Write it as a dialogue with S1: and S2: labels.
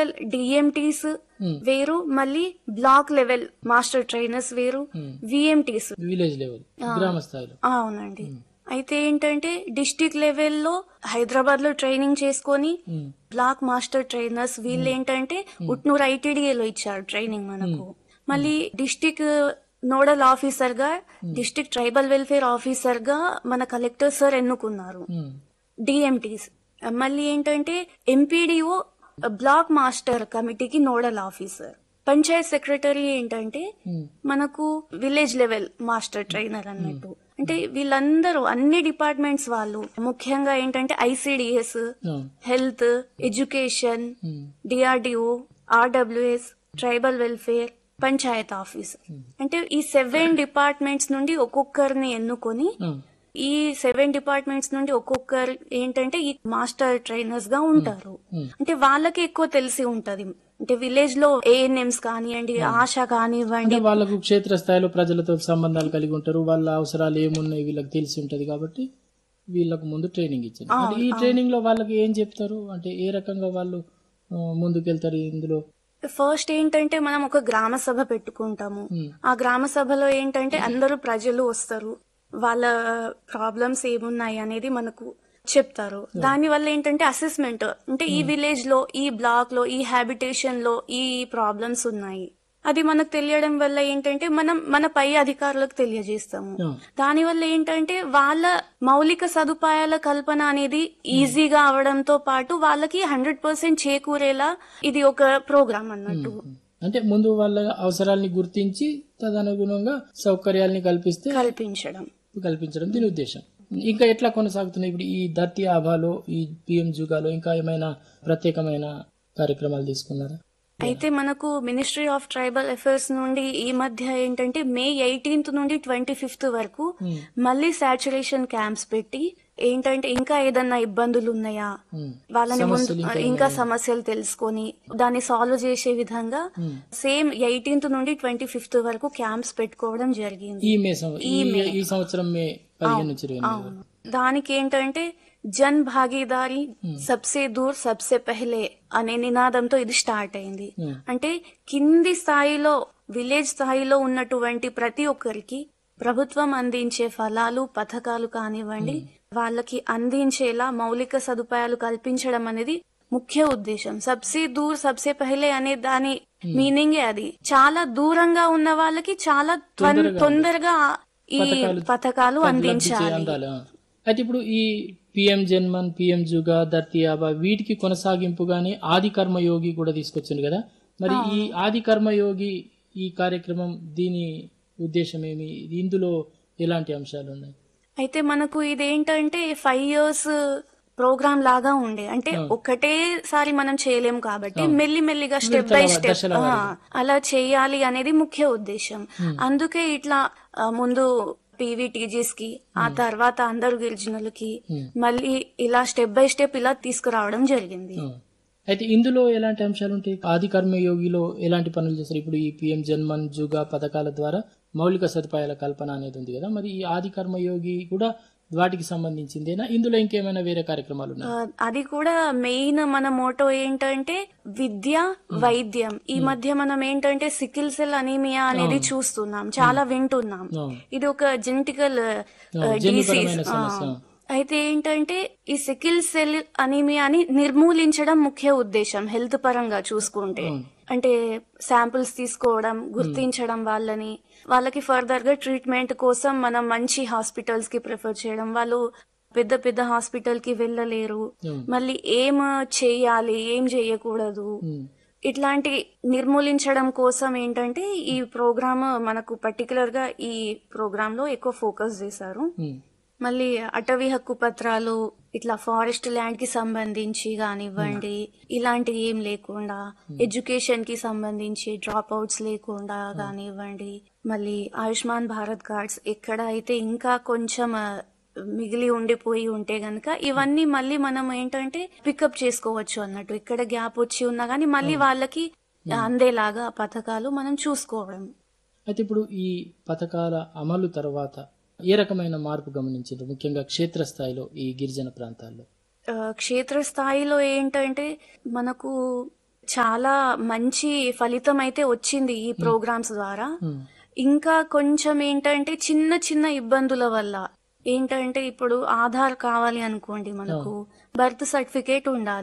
S1: Level DMTs
S2: Hmm.
S1: వేరు మళ్ళీ block level master trainers వేరు
S2: Hmm.
S1: విఎంటీస్
S2: విలేజ్ లెవెల్ గ్రామ స్థాయిలో
S1: అవునండి అయితే ఏంటంటే డిస్టిక్ లెవెల్లో హైదరాబాద్ లో ట్రైనింగ్ చేసుకొని
S2: ఉమ్,
S1: బ్లాక్ మాస్టర్ ట్రైనర్స్ వీళ్ళు ఏంటంటే ఉట్నూరు ఐటీడీఏలో ఇచ్చారు ట్రైనింగ్ మనకు మళ్ళీ డిస్టిక్ నోడల్ ఆఫీసర్ గా డిస్టిక్ ట్రైబల్ వెల్ఫేర్ ఆఫీసర్ గా మన కలెక్టర్ సార్ ఎన్నుకున్నారు
S2: ఉమ్,
S1: డిఎంటీస్ మళ్ళీ ఏంటంటే ఎంపీడీఓ బ్లాక్ మాస్టర్ కమిటీకి నోడల్ ఆఫీసర్ పంచాయత్ సెక్రటరీ ఏంటంటే
S2: ఉమ్,
S1: మనకు విలేజ్ లెవెల్ మాస్టర్ ట్రైనర్ అన్నట్టు అంటే వీళ్ళందరూ అన్ని డిపార్ట్మెంట్స్ వాళ్ళు ముఖ్యంగా ఏంటంటే ఐసిడిఎస్
S2: ఆ,
S1: హెల్త్ ఎడ్యుకేషన్
S2: ఉమ్,
S1: DRDO RWS tribal welfare panchayat office అంటే ఈ సెవెన్ డిపార్ట్మెంట్స్ నుండి ఒక్కొక్కరిని ఎన్నుకొని
S2: ఆ,
S1: ఈ సెవెన్ డిపార్ట్మెంట్స్ నుండి ఒక్కొక్కరు ఏంటంటే ఈ మాస్టర్ ట్రైనర్స్ గా ఉంటారు
S2: Hmm.
S1: అంటే వాళ్ళకి ఎక్కువ తెలిసి ఉంటది అంటే విలేజ్ లో ఏఎన్ఎంస్ కానివ్వండి ఆశ కానివ్వండి
S2: అంటే వాళ్ళకు క్షేత్రస్థాయిలో ప్రజలతో సంబంధాలు కలిగి ఉంటారు వాళ్ళ అవసరాలు ఏమున్నాయి వీళ్ళకి తెలిసి ఉంటది కాబట్టి వీళ్ళకు ముందు ట్రైనింగ్ ఇచ్చారు అంటే ఈ ట్రైనింగ్ లో వాళ్ళకి ఏం చెప్తారు అంటే ఏ రకంగా వాళ్ళు ఆ, ముందుకెళ్తారు ఇందులో
S1: ఫస్ట్ ఏంటంటే మనం ఒక గ్రామ సభ పెట్టుకుంటాము
S2: Hmm.
S1: ఆ గ్రామ సభలో ఏంటంటే అందరూ ప్రజలు వస్తారు వాళ్ళ ప్రాబ్లమ్స్ ఏమున్నాయి అనేది మనకు చెప్తారు దాని వల్ల ఏంటంటే అసెస్మెంట్ అంటే ఈ విలేజ్ లో ఈ బ్లాక్ లో ఈ హ్యాబిటేషన్ లో ఈ ప్రాబ్లమ్స్ ఉన్నాయి అది మనకు తెలియడం వల్ల ఏంటంటే మనం మన పై అధికారులకు తెలియజేస్తాము
S2: ఆ,
S1: దాని వల్ల ఏంటంటే వాళ్ళ మౌలిక సదుపాయాల కల్పన అనేది ఈజీగా అవడంతో పాటు వాళ్ళకి హండ్రెడ్ పర్సెంట్ చేకూరేలా ఇది ఒక ప్రోగ్రామ్ అన్నట్టు
S2: అంటే ముందు వాళ్ళ అవసరాలని గుర్తించి తదనుగుణంగా సౌకర్యాలని కల్పిస్తే
S1: కల్పించడం
S2: కల్పించడం దీని ఉద్దేశం ఇంకా ఎట్లా కొనసాగుతున్నాయి ఇప్పుడు ఈ ధర్తి ఆభాలో ఈ పిఎం జుగాలో ఇంకా ఏమైనా ప్రత్యేకమైన కార్యక్రమాలు తీసుకున్నారా
S1: అయితే మనకు మినిస్ట్రీ ఆఫ్ ట్రైబల్ అఫైర్స్ నుండి ఈ మధ్య ఏంటంటే మే ఎయిటీన్త్ నుండి ట్వంటీ ఫిఫ్త్ వరకు
S2: Hmm.
S1: మళ్ళీ సాచురేషన్ క్యాంప్స్ పెట్టి ఏంటంటే ఇంకా ఏదన్నా ఇబ్బందులు ఉన్నాయా
S2: ఉమ్,
S1: వాళ్ళని ముందు
S2: సమస్యలు ఇంకా
S1: ఇంకా సమస్యలు తెలుసుకొని దాన్ని సాల్వ్ చేసే విధంగా
S2: Hmm.
S1: సేమ్ ఎయిటీన్త్ నుండి ట్వంటీ ఫిఫ్త్ వరకు క్యాంప్స్ పెట్టుకోవడం జరిగింది
S2: ఈ మే సం- ఈ- ఈ సంవత్సరం మే పదిహేను నుంచి ఇరవై ఎనిమిది
S1: అవును దానికి ఏంటంటే జన్ భాగీదారి సబ్సే దూర్ సబ్సే పెహలే అనే నినాదంతో ఇది స్టార్ట్ అయింది
S2: Hmm.
S1: అంటే కింది స్థాయిలో విలేజ్ స్థాయిలో ఉన్నటువంటి ప్రతి ఒక్కరికి ప్రభుత్వం అందించే ఫలాలు పథకాలు కానివ్వండి వాళ్ళకి అందించేలా మౌలిక సదుపాయాలు కల్పించడం అనేది ముఖ్య ఉద్దేశం సబ్సే దూర్ సబ్సే పహలే అనే దాని మీనింగే అది చాలా దూరంగా ఉన్న వాళ్ళకి చాలా త్వన్- తొందరగా ఈ
S2: పథకాలు
S1: పథకాలు
S2: లబ్ధి చే-
S1: అందించాలి
S2: అందాలి ఆ. అయితే ఇప్పుడు ఈ పిఎం జన్మన్ పిఎం జుగా ధర్తి ఆబా వీటికి కొనసాగింపుగానే ఆది కర్మయోగి కూడా తీసుకొచ్చింది కదా మరి ఈ ఆది కర్మయోగి ఈ కార్యక్రమం దీని ఉద్దేశం ఏమి ఇందులో ఎలాంటి అంశాలు ఉన్నాయి
S1: అయితే మనకు ఇదేంటంటే ఫైవ్ ఇయర్స్ ప్రోగ్రామ్ లాగా ఉండే అంటే ఒకటేసారి మనం చేయలేము కాబట్టి మెల్లి మెల్లిగా స్టెప్ బై స్టెప్
S2: దశల
S1: అలా చేయాలి అనేది ముఖ్య ఉద్దేశం అందుకే ఇట్లా ఆ, ముందు పీవీటీజీస్ కి ఆ తర్వాత అందరు గిరిజనులకి మళ్ళీ ఇలా స్టెప్ బై స్టెప్ ఇలా తీసుకురావడం జరిగింది
S2: ఆ. అయితే ఇందులో ఎలాంటి అంశాలు ఉంటాయి ఆది కర్మయోగిలో ఎలాంటి పనులు చేస్తారు ఇప్పుడు ఈ పిఎం జన్మన్ జుగా పథకాల ద్వారా మౌలిక సదుపాయాల కల్పన అనేది ఉంది కదా మరి ఈ ఆది కర్మయోగి కూడా వాటికి సంబంధించిందేనా ఇందులో ఇంకేమైనా వేరే కార్యక్రమాలు ఉన్నాయి
S1: ఆ, అది కూడా మెయిన్ మన మోటో ఏంటంటే విద్య వైద్యం ఈ మధ్య మనం ఏంటంటే సికిల్ సెల్ అనీమియా అనేది చూస్తున్నాం చాలా వింటున్నాం
S2: అవును.
S1: ఇది ఒక జెనెటికల్ డిసీజ్
S2: జన్యుపరమైన సమస్య
S1: అయితే ఏంటంటే ఈ సికిల్ సెల్ అనీమియాని నిర్మూలించడం ముఖ్య ఉద్దేశం హెల్త్ పరంగా చూసుకుంటే అంటే శాంపిల్స్ తీసుకోవడం గుర్తించడం వాళ్ళని వాళ్ళకి ఫర్దర్ గా ట్రీట్మెంట్ కోసం మనం మంచి హాస్పిటల్స్ కి ప్రిఫర్ చేయడం వాళ్ళు పెద్ద పెద్ద హాస్పిటల్ కి వెళ్ళలేరు
S2: Hmm.
S1: మళ్ళీ ఏం చేయాలి ఏం చేయకూడదు
S2: ఉమ్.
S1: ఇట్లాంటి నిర్మూలించడం కోసం ఏంటంటే ఈ ప్రోగ్రామ్ మనకు పర్టికులర్ గా ఈ ప్రోగ్రామ్ లో ఎక్కువ ఫోకస్ చేశారు
S2: ఉమ్.
S1: మళ్ళీ అటవీ హక్కు పత్రాలు ఇట్లా ఫారెస్ట్ ల్యాండ్ కి సంబంధించి కానివ్వండి ఇలాంటివి ఏం లేకుండా ఎడ్యుకేషన్ కి సంబంధించి డ్రాప్ అవుట్స్ లేకుండా కానివ్వండి మళ్ళీ ఆయుష్మాన్ భారత్ కార్డ్స్ ఎక్కడ అయితే ఇంకా కొంచెం ఆ, మిగిలి ఉండిపోయి ఉంటే గనక ఇవన్నీ మళ్ళీ మనం ఏంటంటే పికప్ చేసుకోవచ్చు అన్నట్టు ఇక్కడ గ్యాప్ వచ్చి ఉన్నా గానీ మళ్ళీ వాళ్ళకి అందేలాగా పథకాలు మనం చూసుకోవడం
S2: అయితే ఇప్పుడు ఈ పథకాల అమలు తర్వాత ఏ రకమైన మార్పు గమనించారు ముఖ్యంగా క్షేత్రస్థాయిలో ఈ గిరిజన ప్రాంతాల్లో
S1: ఆ, క్షేత్రస్థాయిలో ఏంటంటే మనకు చాలా మంచి ఫలితం అయితే వచ్చింది ఈ ప్రోగ్రామ్స్ ద్వారా
S2: ఉమ్,
S1: ఇంకా కొంచెం ఏంటంటే చిన్న చిన్న ఇబ్బందుల వల్ల ఏంటంటే ఇప్పుడు ఆధార్ కావాలి అనుకోండి మనకు బర్త్ సర్టిఫికేట్ ఉండాలి